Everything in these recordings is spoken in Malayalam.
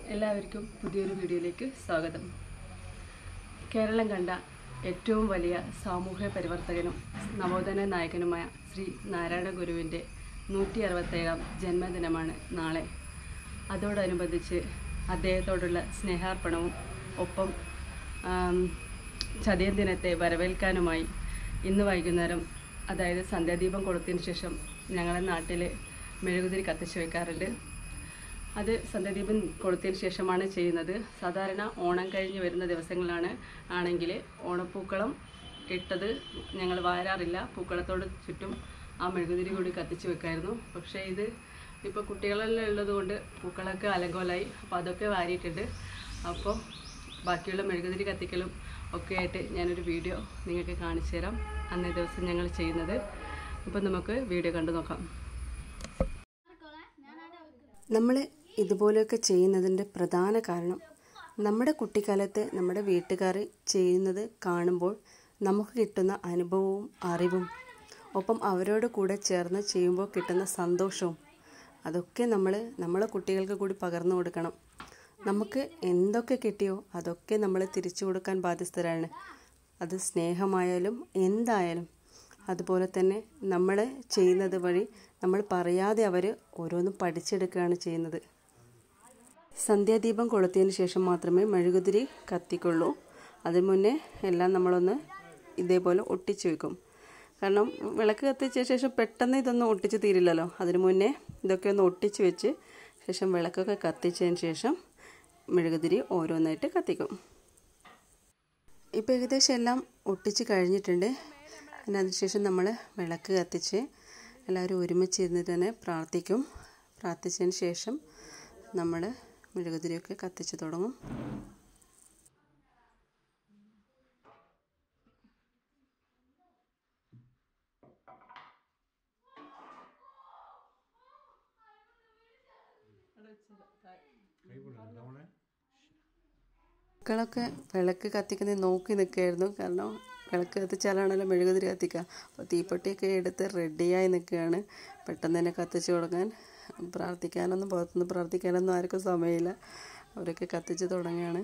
എല്ലാവർക്കും പുതിയൊരു വീഡിയോയിലേക്ക് സ്വാഗതം കേരളം കണ്ട ഏറ്റവും വലിയ സാമൂഹ്യ പരിവർത്തകനും നവോത്ഥാന നായകനുമായ ശ്രീ നാരായണ ഗുരുവിൻ്റെ നൂറ്റി അറുപത്തേഴാം ജന്മദിനമാണ് നാളെ അതോടനുബന്ധിച്ച് അദ്ദേഹത്തോടുള്ള സ്നേഹാർപ്പണവും ഒപ്പം ആം, ചതയം ദിനത്തെ വരവേൽക്കാനുമായി ഇന്ന് വൈകുന്നേരം അതായത് സന്ധ്യാദീപം കൊടുത്തതിന് ശേഷം ഞങ്ങളുടെ നാട്ടിൽ മെഴുകുതിരി കത്തിച്ച് വെക്കാറുണ്ട് അത് സന്ധ്യാദീപം കൊടുത്തതിന് ശേഷമാണ് ചെയ്യുന്നത് സാധാരണ ഓണം കഴിഞ്ഞ് വരുന്ന ദിവസങ്ങളാണ് ആണെങ്കിൽ ഓണപ്പൂക്കളം ഇട്ടത് ഞങ്ങൾ വാരാറില്ല പൂക്കളത്തോട് ചുറ്റും ആ മെഴുകുതിരി കൂടി കത്തിച്ച് വെക്കായിരുന്നു പക്ഷേ ഇത് ഇപ്പോൾ കുട്ടികളെല്ലാം ഉള്ളത് കൊണ്ട് പൂക്കളൊക്കെ അലങ്കോലായി അപ്പോൾ അതൊക്കെ വാരിയിട്ടുണ്ട് അപ്പോൾ ബാക്കിയുള്ള മെഴുകുതിരി കത്തിക്കലും ഒക്കെ ആയിട്ട് ഞാനൊരു വീഡിയോ നിങ്ങൾക്ക് കാണിച്ചു തരാം അന്നേ ദിവസം ഞങ്ങൾ ചെയ്യുന്നത് അപ്പോൾ നമുക്ക് വീഡിയോ കണ്ടു നോക്കാം നമ്മൾ ഇതുപോലെയൊക്കെ ചെയ്യുന്നതിൻ്റെ പ്രധാന കാരണം നമ്മുടെ കുട്ടിക്കാലത്ത് നമ്മുടെ വീട്ടുകാർ ചെയ്യുന്നത് കാണുമ്പോൾ നമുക്ക് കിട്ടുന്ന അനുഭവവും അറിവും ഒപ്പം അവരോട് കൂടെ ചേർന്ന് ചെയ്യുമ്പോൾ കിട്ടുന്ന സന്തോഷവും അതൊക്കെ നമ്മൾ നമ്മളെ കുട്ടികൾക്ക് കൂടി പകർന്നു കൊടുക്കണം നമുക്ക് എന്തൊക്കെ കിട്ടിയോ അതൊക്കെ നമ്മൾ തിരിച്ചു കൊടുക്കാൻ ബാധ്യസ്ഥരാണ് അത് സ്നേഹമായാലും എന്തായാലും അതുപോലെ തന്നെ നമ്മൾ ചെയ്യുന്നത് വഴി നമ്മൾ പറയാതെ അവർ ഓരോന്നും പഠിച്ചെടുക്കുകയാണ് ചെയ്യുന്നത് സന്ധ്യാദീപം കൊളുത്തിയതിന് ശേഷം മാത്രമേ മെഴുകുതിരി കത്തിക്കുള്ളൂ അതിന് മുന്നേ എല്ലാം നമ്മളൊന്ന് ഇതേപോലെ ഒട്ടിച്ചു വെക്കും കാരണം വിളക്ക് കത്തിച്ച ശേഷം പെട്ടെന്ന് ഇതൊന്നും ഒട്ടിച്ച് തീരില്ലല്ലോ അതിന് മുന്നേ ഇതൊക്കെ ഒന്ന് ഒട്ടിച്ച് വെച്ച് ശേഷം വിളക്കൊക്കെ കത്തിച്ചതിന് ശേഷം മെഴുകുതിരി ഓരോന്നായിട്ട് കത്തിക്കും ഇപ്പോൾ ഏകദേശം എല്ലാം ഒട്ടിച്ച് കഴിഞ്ഞിട്ടുണ്ട് പിന്നെ അതിനുശേഷം നമ്മൾ വിളക്ക് കത്തിച്ച് എല്ലാവരും ഒരുമിച്ച് ഇരുന്നിട്ട് തന്നെ പ്രാർത്ഥിക്കും പ്രാർത്ഥിച്ചതിന് ശേഷം നമ്മൾ മെഴുകുതിരിയൊക്കെ കത്തിച്ച് തുടങ്ങും മക്കളൊക്കെ വിളക്ക് കത്തിക്കുന്നത് നോക്കി നിൽക്കുകയായിരുന്നു കാരണം വിളക്ക് കത്തിച്ചാലാണല്ലോ മെഴുകുതിരി കത്തിക്കുക അപ്പോൾ തീപ്പെട്ടിയൊക്കെ എടുത്ത് റെഡിയായി നിൽക്കുകയാണ് പെട്ടെന്ന് തന്നെ കത്തിച്ച് കൊടുക്കാൻ പ്രാർത്ഥിക്കാനൊന്നും പുറത്തുനിന്ന് പ്രാർത്ഥിക്കാനൊന്നും ആർക്കും സമയമില്ല അവരൊക്കെ കത്തിച്ച് തുടങ്ങുകയാണ്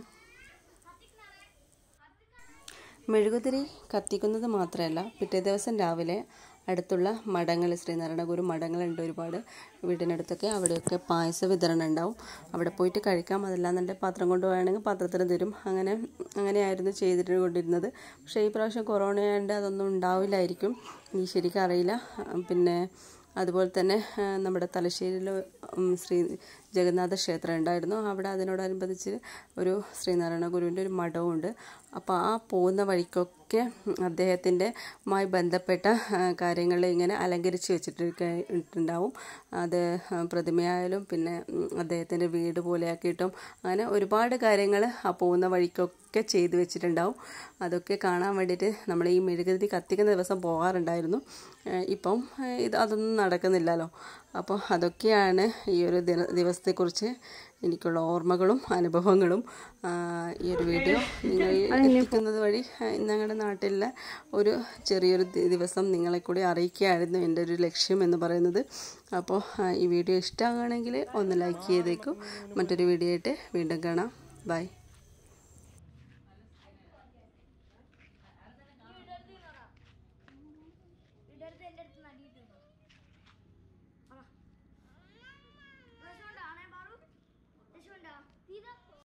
മെഴുകുതിരി കത്തിക്കുന്നത് മാത്രമല്ല പിറ്റേ ദിവസം രാവിലെ അടുത്തുള്ള മഠങ്ങൾ ശ്രീനാരായണ ഗുരു മഠങ്ങളുണ്ട് ഒരുപാട് വീടിനടുത്തൊക്കെ അവിടെയൊക്കെ പായസ വിതരണം ഉണ്ടാവും അവിടെ പോയിട്ട് കഴിക്കാം അതല്ലാന്നുണ്ടെങ്കിൽ പാത്രം കൊണ്ട് വേണമെങ്കിൽ പാത്രത്തിന് തരും അങ്ങനെ അങ്ങനെയായിരുന്നു ചെയ്തിട്ട് കൊണ്ടിരുന്നത് പക്ഷേ ഈ പ്രാവശ്യം കൊറോണ ആയതുകൊണ്ട് അതൊന്നും ഉണ്ടാവില്ലായിരിക്കും എനിക്ക് ശരിക്കും അറിയില്ല പിന്നെ അതുപോലെ തന്നെ ആ, നമ്മുടെ തലശ്ശേരിയിൽ ഉം, ശ്രീ ജഗന്നാഥ ക്ഷേത്രം ഉണ്ടായിരുന്നു അവിടെ അതിനോടനുബന്ധിച്ച് ഒരു ശ്രീനാരായണ ഗുരുവിൻ്റെ ഒരു മഠവുമുണ്ട് അപ്പോൾ ആ പോകുന്ന വഴിക്കൊക്കെ അദ്ദേഹത്തിൻ്റെ മായി ബന്ധപ്പെട്ട കാര്യങ്ങൾ ഇങ്ങനെ അലങ്കരിച്ച് വെച്ചിട്ടുണ്ടാവും അത് ആ, പ്രതിമയായാലും പിന്നെ ഉം, അദ്ദേഹത്തിൻ്റെ വീട് പോലെയാക്കിയിട്ടും അങ്ങനെ ഒരുപാട് കാര്യങ്ങൾ ആ പോകുന്ന വഴിക്കൊക്കെ ചെയ്തു വെച്ചിട്ടുണ്ടാവും അതൊക്കെ കാണാൻ വേണ്ടിയിട്ട് നമ്മൾ ഈ മെഴുകുതിരി കത്തിക്കുന്ന ദിവസം പോകാറുണ്ടായിരുന്നു ഏഹ് ഇപ്പം ഏഹ് ഇത് അതൊന്നും നടക്കുന്നില്ലല്ലോ അപ്പോൾ അതൊക്കെയാണ് ഈ ഒരു ദിന ദിവസത്തെക്കുറിച്ച് എനിക്കുള്ള ഓർമ്മകളും അനുഭവങ്ങളും ആ, ഈ ഒരു വീഡിയോ നിങ്ങൾ എത്തിക്കുന്നത് വഴി ആ, ഞങ്ങളുടെ നാട്ടിലെ ഒരു ചെറിയൊരു ദി- ദിവസം നിങ്ങളെ കൂടി അറിയിക്കുകയായിരുന്നു എൻ്റെ ഒരു ലക്ഷ്യം എന്ന് പറയുന്നത് അപ്പോൾ ആ, ഈ വീഡിയോ ഇഷ്ടമാണെങ്കിൽ ഒന്ന് ലൈക്ക് ചെയ്തേക്കും മറ്റൊരു വീഡിയോ ആയിട്ട് വീണ്ടും കാണാം ബൈ ഇടരുത് എൻ്റെ അടുത്ത് നടിയിട്ടുണ്ടോ യശോണ്ട ആണേ മാറു യശോണ്ട തീരാ